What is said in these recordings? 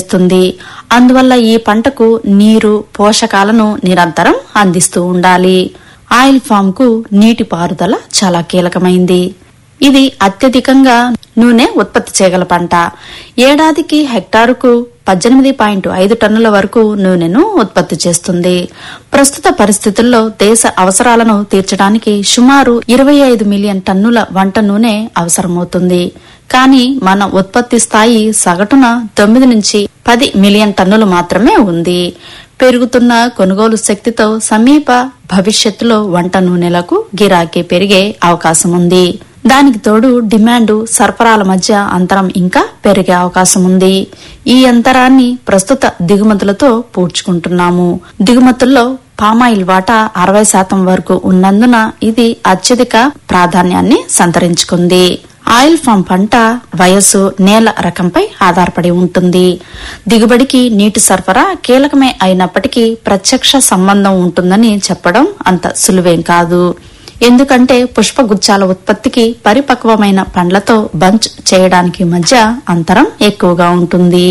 చేస్తుంది అందువల్ల ఈ పంటకు నీరు పోషకాలను నిరంతరం అందిస్తూ ఉండాలి ఆయిల్ ఫామ్ కు నీటి పారుదల చాలా కీలకమైంది ఇది అత్యధికంగా నూనె ఉత్పత్తి చేయగల పంట ఏడాదికి హెక్టారుకు పద్దెనిమిది పాయింట్ ఐదు టన్నుల వరకు నూనెను ఉత్పత్తి చేస్తుంది ప్రస్తుత పరిస్థితుల్లో దేశ అవసరాలను తీర్చడానికి సుమారు ఇరవై ఐదు మిలియన్ టన్నుల వంట నూనె అవసరమవుతుంది కానీ మన ఉత్పత్తి స్థాయి సగటున తొమ్మిది నుంచి పది మిలియన్ టన్నులు మాత్రమే ఉంది పెరుగుతున్న కొనుగోలు శక్తితో సమీప భవిష్యత్తులో వంట నూనెలకు గిరాకీ పెరిగే అవకాశం ఉంది దానికి తోడు డిమాండ్ సరఫరాల మధ్య అంతరం ఇంకా పెరిగే అవకాశం ఉంది ఈ అంతరాన్ని ప్రస్తుత దిగుమతులతో పూడ్చుకుంటున్నాము దిగుమతుల్లో పామాయిల్ వాటా అరవై శాతం వరకు ఉన్నందున ఇది అత్యధిక ప్రాధాన్యాన్ని సంతరించుకుంది ఆయిల్ ఫామ్ పంట వయస్సు నేల రకంపై ఆధారపడి ఉంటుంది దిగుబడికి నీటి సరఫరా కీలకమే అయినప్పటికీ ప్రత్యక్ష సంబంధం ఉంటుందని చెప్పడం అంత సులువేం కాదు ఎందుకంటే పుష్పగుచ్చాల ఉత్పత్తికి పరిపక్వమైన పండ్లతో బంచ్ చేయడానికి మధ్య అంతరం ఎక్కువగా ఉంటుంది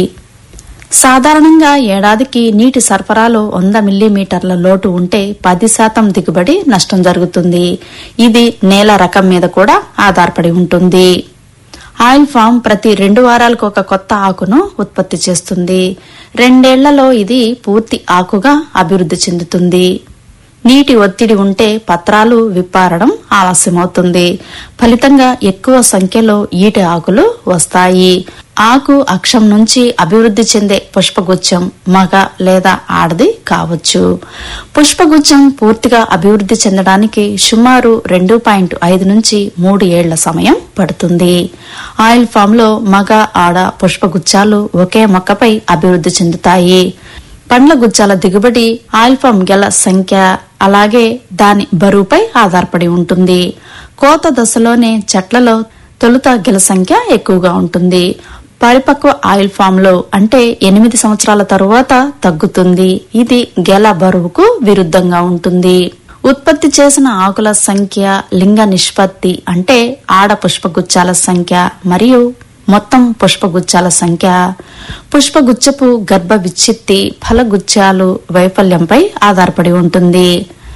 సాధారణంగా ఏడాదికి నీటి సరఫరాలో వంద మిల్లీమీటర్ల లోటు ఉంటే పది శాతం దిగుబడి నష్టం జరుగుతుంది ఇది నేల రకం మీద కూడా ఆధారపడి ఉంటుంది ఆయిల్ ఫామ్ ప్రతి రెండు వారాలకు ఒక కొత్త ఆకును ఉత్పత్తి చేస్తుంది రెండేళ్లలో ఇది పూర్తి ఆకుగా అభివృద్ధి చెందుతుంది నీటి ఒత్తిడి ఉంటే పత్రాలు విప్పారడం ఆలస్యమవుతుంది ఫలితంగా ఎక్కువ సంఖ్యలో ఈటి ఆకులు వస్తాయి ఆకు అక్షం నుంచి అభివృద్ధి చెందే పుష్పగుచ్చం మగ లేదా ఆడది కావచ్చు పుష్పగుచ్చం పూర్తిగా అభివృద్ధి చెందడానికి సుమారు రెండు పాయింట్ ఐదు నుంచి మూడు ఏళ్ల సమయం పడుతుంది ఆయిల్ ఫామ్ లో మగ ఆడ పుష్పగుచ్చాలు ఒకే మొక్కపై అభివృద్ధి చెందుతాయి పండ్ల గుచ్చాల దిగుబడి ఆయిల్ ఫామ్ గెల సంఖ్య అలాగే దాని బరువుపై ఆధారపడి ఉంటుంది కోత దశలోనే చెట్లలో తొలుత గెల సంఖ్య ఎక్కువగా ఉంటుంది పరిపక్వ ఆయిల్ ఫామ్ లో అంటే ఎనిమిది సంవత్సరాల తరువాత తగ్గుతుంది ఇది గెల బరువుకు విరుద్ధంగా ఉంటుంది ఉత్పత్తి చేసిన ఆకుల సంఖ్య లింగ నిష్పత్తి అంటే ఆడ పుష్పగుచ్చాల సంఖ్య మరియు మొత్తం పుష్పగుచ్చాల సంఖ్య పుష్పగుచ్చపు గర్భ విచ్ఛిత్తి ఫలగుచ్చాలు వైఫల్యంపై ఆధారపడి ఉంటుంది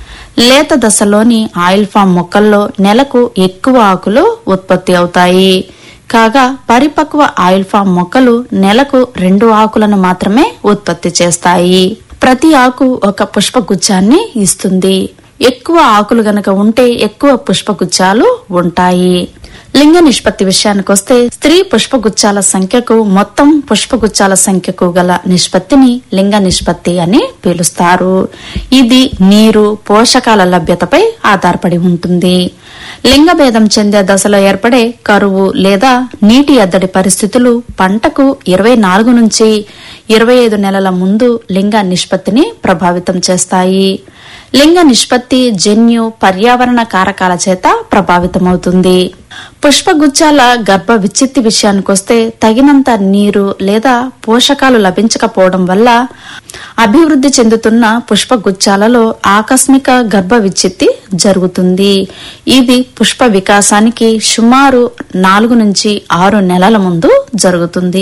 లేత దశలోని ఆయిల్ ఫామ్ మొక్కల్లో నెలకు ఎక్కువ ఆకులు ఉత్పత్తి అవుతాయి కాగా పరిపక్వ ఆయిల్ ఫామ్ మొక్కలు నెలకు రెండు ఆకులను మాత్రమే ఉత్పత్తి చేస్తాయి ప్రతి ఆకు ఒక పుష్పగుచ్చాన్ని ఇస్తుంది ఎక్కువ ఆకులు గనక ఉంటే ఎక్కువ పుష్పగుచ్చాలు ఉంటాయి లింగ నిష్పత్తి విషయానికొస్తే స్త్రీ పుష్పగుచ్చాల సంఖ్యకు మొత్తం పుష్పగుచ్చాల సంఖ్యకు గల నిష్పత్తిని లింగ నిష్పత్తి అని పిలుస్తారు ఇది నీరు పోషకాల లభ్యతపై ఆధారపడి ఉంటుంది లింగ భేదం చెందే దశలో ఏర్పడే కరువు లేదా నీటి ఎద్దడి పరిస్థితులు పంటకు ఇరవై నాలుగు నుంచి ఇరవై ఐదు నెలల ముందు లింగ నిష్పత్తిని ప్రభావితం చేస్తాయి లింగ నిష్పత్తి జన్యు పర్యావరణ కారకాల చేత ప్రభావితమవుతుంది పుష్పగుచ్చాల గర్భ విచ్చిత్తి విషయానికొస్తే తగినంత నీరు లేదా పోషకాలు లభించకపోవడం వల్ల అభివృద్ధి చెందుతున్న పుష్పగుచ్చాలలో ఆకస్మిక గర్భ విచ్చిత్తి జరుగుతుంది ఇది పుష్ప వికాసానికి సుమారు నాలుగు నుంచి ఆరు నెలల ముందు జరుగుతుంది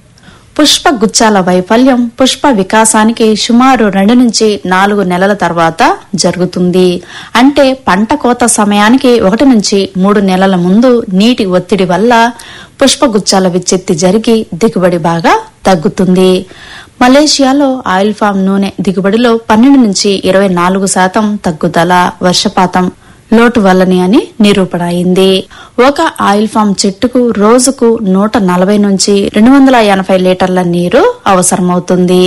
పుష్ప గుచ్చాల వైఫల్యం పుష్ప వికాసానికి సుమారు రెండు నుంచి నాలుగు నెలల తర్వాత జరుగుతుంది అంటే పంట కోత సమయానికి ఒకటి నుంచి మూడు నెలల ముందు నీటి ఒత్తిడి వల్ల పుష్పగుచ్చాల విచ్ఛెత్తి జరిగి దిగుబడి బాగా తగ్గుతుంది మలేషియాలో ఆయిల్ ఫామ్ నూనె దిగుబడిలో పన్నెండు నుంచి ఇరవై నాలుగు శాతం తగ్గుదల వర్షపాతం లోటు వల్లని అని నిరూపణ అయింది ఒక ఆయిల్ ఫామ్ చెట్టుకు రోజుకు నూట నలభై నుంచి రెండు వందల ఎనభై లీటర్ల నీరు అవసరమవుతుంది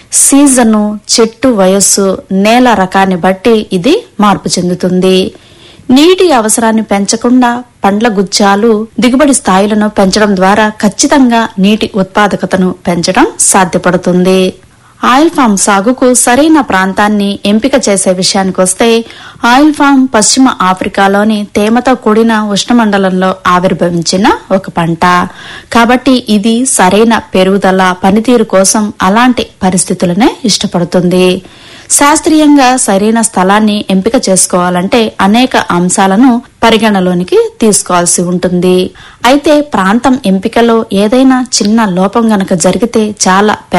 సీజను చెట్టు వయస్సు నేల రకాన్ని బట్టి ఇది మార్పు చెందుతుంది నీటి అవసరాన్ని పెంచకుండా పండ్ల గుచ్చాలు దిగుబడి స్థాయిలను పెంచడం ద్వారా ఖచ్చితంగా నీటి ఉత్పాదకతను పెంచడం సాధ్యపడుతుంది ఆయిల్ ఫామ్ సాగుకు సరైన ప్రాంతాన్ని ఎంపిక చేసే విషయానికొస్తే ఆయిల్ ఫామ్ పశ్చిమ ఆఫ్రికాలోని తేమతో కూడిన ఉష్ణమండలంలో ఆవిర్భవించిన ఒక పంట కాబట్టి ఇది సరైన పెరుగుదల పనితీరు కోసం అలాంటి పరిస్థితులనే ఇష్టపడుతుంది శాస్త్రీయంగా సరైన స్థలాన్ని ఎంపిక చేసుకోవాలంటే అనేక అంశాలను పరిగణలోనికి తీసుకోవాల్సి ఉంటుంది అయితే ప్రాంతం ఎంపికలో ఏదైనా చిన్న లోపం గనక జరిగితే చాలా